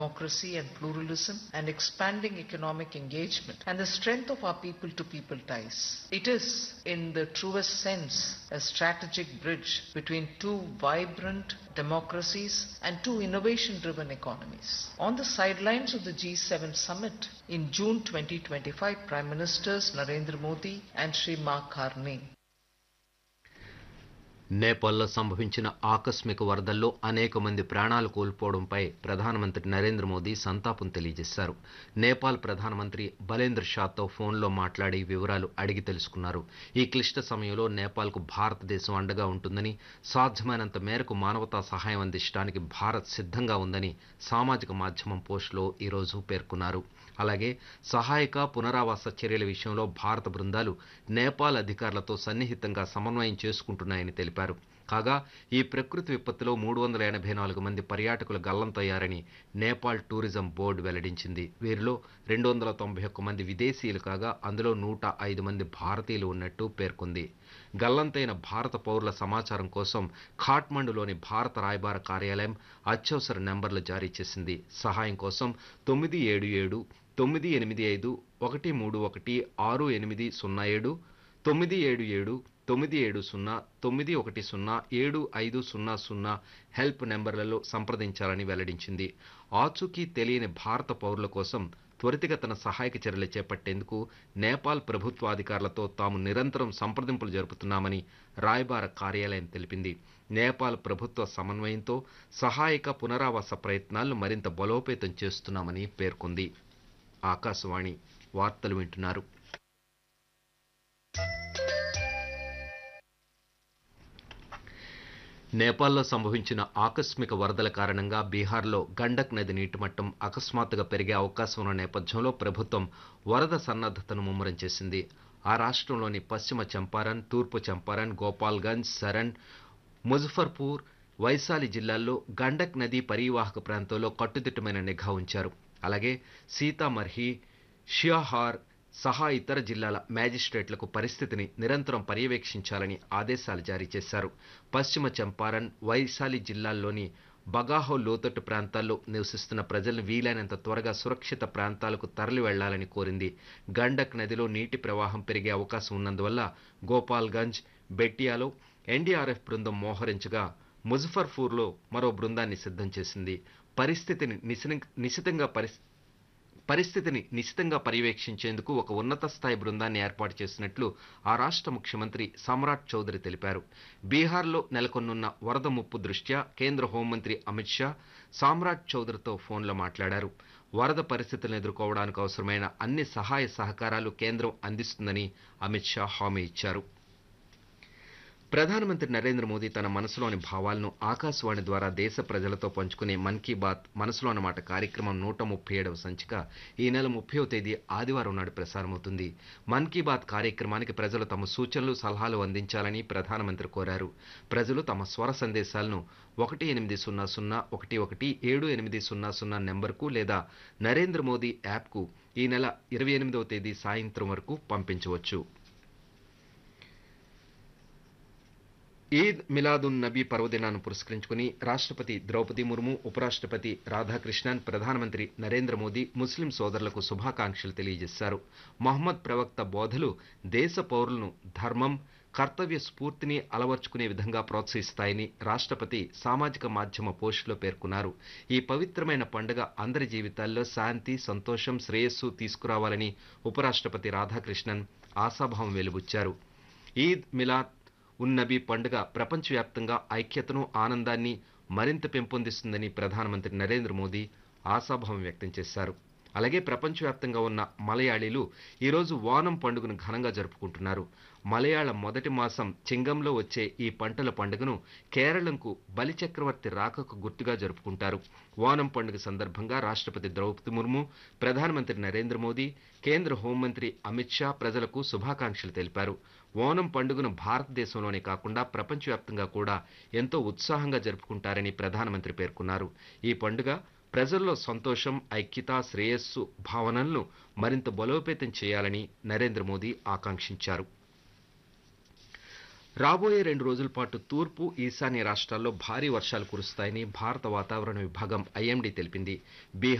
democracy and pluralism and expanding economic engagement and the strength of our people to people ties. It is, in the truest sense, a strategic bridge between two vibrant democracies and two innovation driven economies. On the sidelines of the G7 summit in June 2025, Prime Ministers Narendra Modi and Sri Mark Carney నేపాల్లో సంభవించిన ఆకస్మిక వరదల్లో అనేక మంది ప్రాణాలు కోల్పోవడంపై ప్రధానమంత్రి నరేంద్ర మోదీ సంతాపం తెలియజేశారు నేపాల్ ప్రధానమంత్రి బలేంద్ర షాతో ఫోన్లో మాట్లాడి వివరాలు అడిగి తెలుసుకున్నారు ఈ క్లిష్ట సమయంలో నేపాల్కు భారతదేశం అండగా ఉంటుందని సాధ్యమైనంత మేరకు మానవతా సహాయం అందించడానికి భారత్ సిద్ధంగా ఉందని సామాజిక మాధ్యమం పోస్టులో ఈరోజు పేర్కొన్నారు అలాగే సహాయక పునరావాస చర్యల విషయంలో భారత బృందాలు నేపాల్ అధికారులతో సన్నిహితంగా సమన్వయం చేసుకుంటున్నాయని తెలిపారు కాగా ఈ ప్రకృతి విపత్తులో మూడు వందల ఎనభై నాలుగు మంది పర్యాటకులు గల్లంతయ్యారని నేపాల్ టూరిజం బోర్డు వెల్లడించింది వీరిలో రెండు వందల తొంభై ఒక్క మంది విదేశీయులు కాగా అందులో నూట ఐదు మంది భారతీయులు ఉన్నట్టు పేర్కొంది గల్లంతైన భారత పౌరుల సమాచారం కోసం ఖాట్మండులోని భారత రాయబార కార్యాలయం అత్యవసర నెంబర్లు జారీ చేసింది సహాయం కోసం తొమ్మిది ఏడు ఏడు తొమ్మిది ఎనిమిది ఐదు ఒకటి మూడు ఒకటి ఆరు ఎనిమిది సున్నా ఏడు తొమ్మిది ఏడు ఏడు తొమ్మిది ఏడు సున్నా తొమ్మిది ఒకటి సున్నా ఏడు ఐదు సున్నా సున్నా హెల్ప్ నెంబర్లలో సంప్రదించాలని వెల్లడించింది ఆచూకీ తెలియని భారత పౌరుల కోసం త్వరితగతన సహాయక చర్యలు చేపట్టేందుకు నేపాల్ ప్రభుత్వాధికారులతో తాము నిరంతరం సంప్రదింపులు జరుపుతున్నామని రాయబార కార్యాలయం తెలిపింది నేపాల్ ప్రభుత్వ సమన్వయంతో సహాయక పునరావాస ప్రయత్నాలను మరింత బలోపేతం చేస్తున్నామని పేర్కొంది ఆకాశవాణి వార్తలు వింటున్నారు నేపాల్లో సంభవించిన ఆకస్మిక వరదల కారణంగా బీహార్లో గండక్ నది నీటిమట్టం అకస్మాత్తుగా పెరిగే అవకాశం ఉన్న నేపథ్యంలో ప్రభుత్వం వరద సన్నద్ధతను ముమ్మరం చేసింది ఆ రాష్ట్రంలోని పశ్చిమ చంపారన్ తూర్పు చంపారన్ గోపాల్గంజ్ సరణ్ ముజఫర్పూర్ వైశాలి జిల్లాల్లో గండక్ నది పరివాహక ప్రాంతంలో కట్టుదిట్టమైన నిఘా ఉంచారు అలాగే సీతామర్హి షియాహార్ సహా ఇతర జిల్లాల మ్యాజిస్ట్రేట్లకు పరిస్థితిని నిరంతరం పర్యవేక్షించాలని ఆదేశాలు జారీ చేశారు పశ్చిమ చంపారన్ వైశాలి జిల్లాల్లోని బగాహో లోతట్టు ప్రాంతాల్లో నివసిస్తున్న ప్రజలను వీలైనంత త్వరగా సురక్షిత ప్రాంతాలకు తరలి వెళ్లాలని కోరింది గండక్ నదిలో నీటి ప్రవాహం పెరిగే అవకాశం ఉన్నందువల్ల గోపాల్గంజ్ బెట్టియాలో ఎన్డీఆర్ఎఫ్ బృందం మోహరించగా ముజఫర్పూర్లో మరో బృందాన్ని సిద్ధం చేసింది పరిస్థితిని నిశితంగా పరిస్థితి పరిస్థితిని నిశితంగా పర్యవేక్షించేందుకు ఒక ఉన్నత స్థాయి బృందాన్ని ఏర్పాటు చేసినట్లు ఆ రాష్ట్ర ముఖ్యమంత్రి సమ్రాట్ చౌదరి తెలిపారు బీహార్లో నెలకొన్నున్న వరద ముప్పు దృష్ట్యా కేంద్ర హోంమంత్రి అమిత్ షా సామ్రాట్ చౌదరితో ఫోన్లో మాట్లాడారు వరద పరిస్థితులను ఎదుర్కోవడానికి అవసరమైన అన్ని సహాయ సహకారాలు కేంద్రం అందిస్తుందని అమిత్ షా హామీ ఇచ్చారు ప్రధానమంత్రి నరేంద్ర మోదీ తన మనసులోని భావాలను ఆకాశవాణి ద్వారా దేశ ప్రజలతో పంచుకునే మన్ కీ బాత్ మనసులోని మాట కార్యక్రమం నూట ముప్పై ఏడవ సంచిక ఈ నెల ముప్పైవ తేదీ ఆదివారం నాడు ప్రసారమవుతుంది మన్ కీ బాత్ కార్యక్రమానికి ప్రజలు తమ సూచనలు సలహాలు అందించాలని ప్రధానమంత్రి కోరారు ప్రజలు తమ స్వర సందేశాలను ఒకటి ఎనిమిది సున్నా సున్నా ఒకటి ఒకటి ఏడు ఎనిమిది సున్నా సున్నా నెంబర్కు లేదా నరేంద్ర మోదీ యాప్కు ఈ నెల ఇరవై ఎనిమిదవ తేదీ సాయంత్రం వరకు పంపించవచ్చు ఈద్ మిలాదున్ నబీ పర్వదినాన్ని పురస్కరించుకుని రాష్ట్రపతి ద్రౌపది ముర్ము ఉపరాష్ట్రపతి రాధాకృష్ణన్ ప్రధానమంత్రి నరేంద్ర మోదీ ముస్లిం సోదరులకు శుభాకాంక్షలు తెలియజేశారు మహమ్మద్ ప్రవక్త బోధలు దేశ పౌరులను ధర్మం కర్తవ్య స్ఫూర్తిని అలవర్చుకునే విధంగా ప్రోత్సహిస్తాయని రాష్ట్రపతి సామాజిక మాధ్యమ పోస్టులో పేర్కొన్నారు ఈ పవిత్రమైన పండుగ అందరి జీవితాల్లో శాంతి సంతోషం శ్రేయస్సు తీసుకురావాలని ఉపరాష్ట్రపతి రాధాకృష్ణన్ ఆశాభావం వెలుబుచ్చారు ఈద్ మిలాద్ ఉన్నబీ పండుగ ప్రపంచవ్యాప్తంగా ఐక్యతను ఆనందాన్ని మరింత పెంపొందిస్తుందని ప్రధానమంత్రి నరేంద్ర మోదీ ఆశాభావం వ్యక్తం చేశారు అలాగే ప్రపంచవ్యాప్తంగా ఉన్న మలయాళీలు ఈరోజు వానం పండుగను ఘనంగా జరుపుకుంటున్నారు మలయాళం మొదటి మాసం చింగంలో వచ్చే ఈ పంటల పండుగను కేరళంకు బలిచక్రవర్తి రాకకు గుర్తుగా జరుపుకుంటారు వానం పండుగ సందర్భంగా రాష్ట్రపతి ద్రౌపది ముర్ము ప్రధానమంత్రి నరేంద్ర మోదీ కేంద్ర హోంమంత్రి అమిత్ షా ప్రజలకు శుభాకాంక్షలు తెలిపారు ఓనం పండుగను భారతదేశంలోనే కాకుండా ప్రపంచవ్యాప్తంగా కూడా ఎంతో ఉత్సాహంగా జరుపుకుంటారని ప్రధానమంత్రి పేర్కొన్నారు ఈ పండుగ ప్రజల్లో సంతోషం ఐక్యత శ్రేయస్సు భావనలను మరింత బలోపేతం చేయాలని నరేంద్ర మోదీ ఆకాంక్షించారు రాబోయే రెండు రోజుల పాటు తూర్పు ఈశాన్య రాష్ట్రాల్లో భారీ వర్షాలు కురుస్తాయని భారత వాతావరణ విభాగం ఐఎండీ తెలిపింది బీహార్